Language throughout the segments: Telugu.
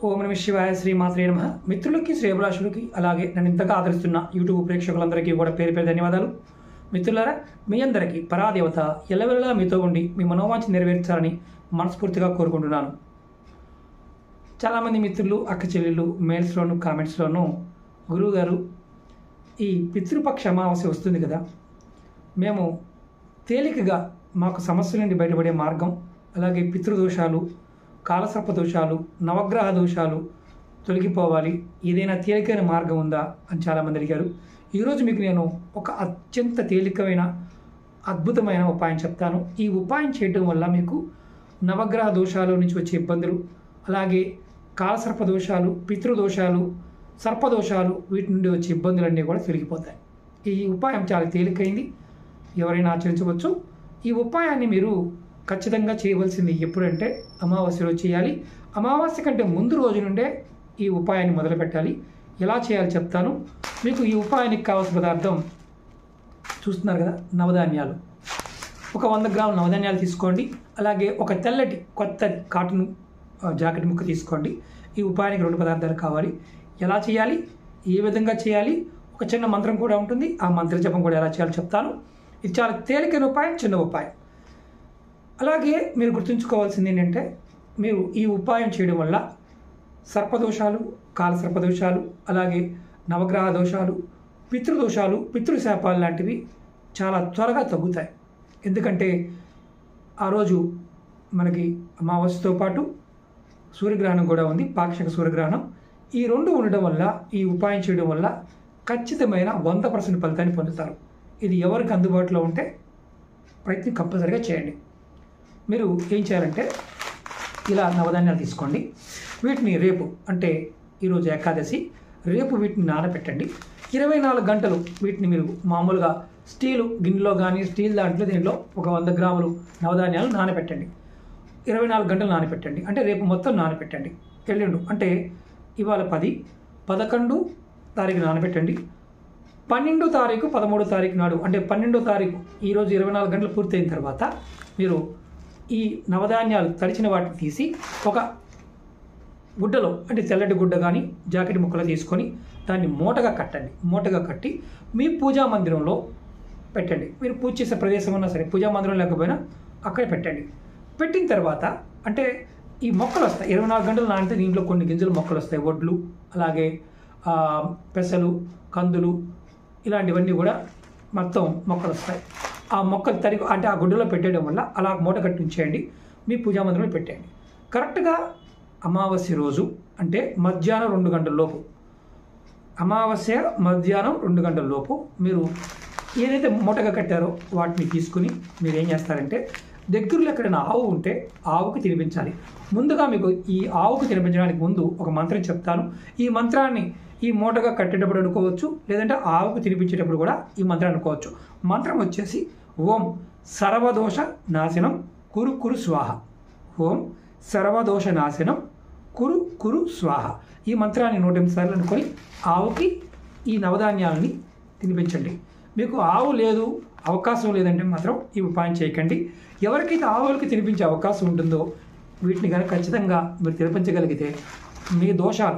ఓం నమ శివాయ శ్రీమాత్రే నమ మిత్రులకి శ్రేభిలాషులకి అలాగే నన్ను ఇంతగా ఆదరిస్తున్న యూట్యూబ్ ప్రేక్షకులందరికీ కూడా పేరు పేరు ధన్యవాదాలు మిత్రులారా మీ అందరికీ పరాదేవత ఎల్లవెల్లలా మీతో ఉండి మీ మనోవాంఛ నెరవేర్చాలని మనస్ఫూర్తిగా కోరుకుంటున్నాను చాలామంది మిత్రులు అక్క చెల్లెళ్ళు మెయిల్స్లోను కామెంట్స్లోనూ గురువుగారు ఈ పితృపక్ష అమావాస్య వస్తుంది కదా మేము తేలికగా మాకు సమస్యల నుండి బయటపడే మార్గం అలాగే పితృదోషాలు కాలసర్ప దోషాలు నవగ్రహ దోషాలు తొలగిపోవాలి ఏదైనా తేలికైన మార్గం ఉందా అని చాలామంది అడిగారు ఈరోజు మీకు నేను ఒక అత్యంత తేలికమైన అద్భుతమైన ఉపాయం చెప్తాను ఈ ఉపాయం చేయడం వల్ల మీకు నవగ్రహ దోషాల నుంచి వచ్చే ఇబ్బందులు అలాగే కాలసర్ప దోషాలు పితృదోషాలు సర్పదోషాలు వీటి నుండి వచ్చే ఇబ్బందులన్నీ కూడా తొలగిపోతాయి ఈ ఉపాయం చాలా తేలికైంది ఎవరైనా ఆచరించవచ్చు ఈ ఉపాయాన్ని మీరు ఖచ్చితంగా చేయవలసింది ఎప్పుడంటే అమావాస్య రోజు చేయాలి అమావాస్య కంటే ముందు రోజు నుండే ఈ ఉపాయాన్ని మొదలు పెట్టాలి ఎలా చేయాలో చెప్తాను మీకు ఈ ఉపాయానికి కావాల్సిన పదార్థం చూస్తున్నారు కదా నవధాన్యాలు ఒక వంద గ్రాముల నవధాన్యాలు తీసుకోండి అలాగే ఒక తెల్లటి కొత్త కాటన్ ఆ, జాకెట్ ముక్క తీసుకోండి ఈ ఉపాయానికి రెండు పదార్థాలు కావాలి ఎలా చేయాలి ఏ విధంగా చేయాలి ఒక చిన్న మంత్రం కూడా ఉంటుంది ఆ మంత్ర జపం కూడా ఎలా చేయాలో చెప్తాను ఇది చాలా తేలికైన ఉపాయం చిన్న ఉపాయం అలాగే మీరు గుర్తుంచుకోవాల్సింది ఏంటంటే మీరు ఈ ఉపాయం చేయడం వల్ల సర్పదోషాలు కాల సర్పదోషాలు అలాగే నవగ్రహ దోషాలు పితృదోషాలు పితృశాపాలు లాంటివి చాలా త్వరగా తగ్గుతాయి ఎందుకంటే ఆ రోజు మనకి అమావాస్యతో పాటు సూర్యగ్రహణం కూడా ఉంది పాక్షిక సూర్యగ్రహణం ఈ రెండు ఉండడం వల్ల ఈ ఉపాయం చేయడం వల్ల ఖచ్చితమైన వంద పర్సెంట్ ఫలితాన్ని పొందుతారు ఇది ఎవరికి అందుబాటులో ఉంటే ప్రయత్నం కంపల్సరీగా చేయండి మీరు ఏం చేయాలంటే ఇలా నవధాన్యాలు తీసుకోండి వీటిని రేపు అంటే ఈరోజు ఏకాదశి రేపు వీటిని నానబెట్టండి ఇరవై నాలుగు గంటలు వీటిని మీరు మామూలుగా స్టీలు గిన్నెలో కానీ స్టీల్ దాంట్లో దీంట్లో ఒక వంద గ్రాములు నవధాన్యాలు నానబెట్టండి ఇరవై నాలుగు గంటలు నానబెట్టండి అంటే రేపు మొత్తం నానబెట్టండి ఎల్లుండు అంటే ఇవాళ పది పదకొండు తారీఖు నానబెట్టండి పన్నెండో తారీఖు పదమూడో తారీఖు నాడు అంటే పన్నెండో తారీఖు ఈరోజు ఇరవై నాలుగు గంటలు పూర్తయిన తర్వాత మీరు ఈ నవధాన్యాలు తడిచిన వాటిని తీసి ఒక గుడ్డలో అంటే తెల్లటి గుడ్డ కానీ జాకెట్ ముక్కలు తీసుకొని దాన్ని మూటగా కట్టండి మూటగా కట్టి మీ పూజా మందిరంలో పెట్టండి మీరు పూజ చేసే ప్రదేశం ఉన్నా సరే పూజా మందిరం లేకపోయినా అక్కడ పెట్టండి పెట్టిన తర్వాత అంటే ఈ మొక్కలు వస్తాయి ఇరవై నాలుగు గంటలు నానితే దీంట్లో కొన్ని గింజలు మొక్కలు వస్తాయి వడ్లు అలాగే ఆ, పెసలు కందులు ఇలాంటివన్నీ కూడా మొత్తం మొక్కలు వస్తాయి ఆ మొక్కలు తరిగి అంటే ఆ గుడ్డలో పెట్టేయడం వల్ల అలా మూట కట్టి ఉంచేయండి మీ పూజా మందిరంలో పెట్టేయండి కరెక్ట్గా అమావాస్య రోజు అంటే మధ్యాహ్నం రెండు గంటల లోపు అమావాస్య మధ్యాహ్నం రెండు గంటల లోపు మీరు ఏదైతే మూటగా కట్టారో వాటిని తీసుకుని మీరు ఏం చేస్తారంటే దగ్గరలో ఎక్కడైనా ఆవు ఉంటే ఆవుకు తినిపించాలి ముందుగా మీకు ఈ ఆవుకు తినిపించడానికి ముందు ఒక మంత్రం చెప్తాను ఈ మంత్రాన్ని ఈ మూటగా కట్టేటప్పుడు అనుకోవచ్చు లేదంటే ఆవుకు తినిపించేటప్పుడు కూడా ఈ మంత్రం అనుకోవచ్చు మంత్రం వచ్చేసి ఓం సర్వదోష నాశనం కురు కురు స్వాహ ఓం సర్వదోష నాశనం కురు కురు స్వాహ ఈ మంత్రాన్ని నూట ఎనిమిది సార్లు అనుకొని ఆవుకి ఈ నవధాన్యాలని తినిపించండి మీకు ఆవు లేదు అవకాశం లేదంటే మాత్రం ఈ ఉపాయం చేయకండి ఎవరికైతే ఆవులకి తినిపించే అవకాశం ఉంటుందో వీటిని కనుక ఖచ్చితంగా మీరు తినిపించగలిగితే మీ దోషాలు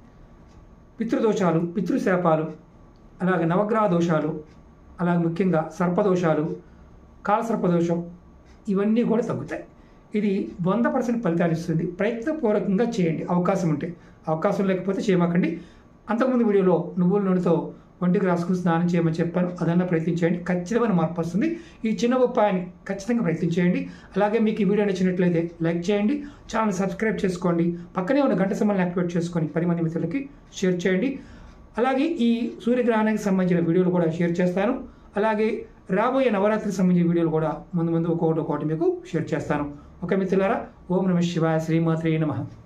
పితృదోషాలు పితృశాపాలు అలాగే నవగ్రహ దోషాలు అలాగే ముఖ్యంగా సర్పదోషాలు కాలసర్పదోషం ఇవన్నీ కూడా తగ్గుతాయి ఇది వంద పర్సెంట్ ఫలితాలు ఇస్తుంది ప్రయత్నపూర్వకంగా చేయండి అవకాశం ఉంటే అవకాశం లేకపోతే చేయమాకండి అంతకుముందు వీడియోలో నువ్వుల నూనెతో ఒంటికి రాసుకుని స్నానం చేయమని చెప్పాను అదన్నా ప్రయత్నించేయండి ఖచ్చితమైన మార్పు వస్తుంది ఈ చిన్న ఉపాయాన్ని ఖచ్చితంగా ప్రయత్నించేయండి అలాగే మీకు ఈ వీడియో నచ్చినట్లయితే లైక్ చేయండి ఛానల్ సబ్స్క్రైబ్ చేసుకోండి పక్కనే ఉన్న గంట సమయాన్ని యాక్టివేట్ చేసుకొని పది మంది మిత్రులకి షేర్ చేయండి అలాగే ఈ సూర్యగ్రహణానికి సంబంధించిన వీడియోలు కూడా షేర్ చేస్తాను అలాగే రాబోయే నవరాత్రికి సంబంధించిన వీడియోలు కూడా ముందు ముందు ఒక్కొక్కటి ఒక్కొక్కటి మీకు షేర్ చేస్తాను ఓకే మిత్రులారా ఓం నమ శివాయ శ్రీమాత్రే నమః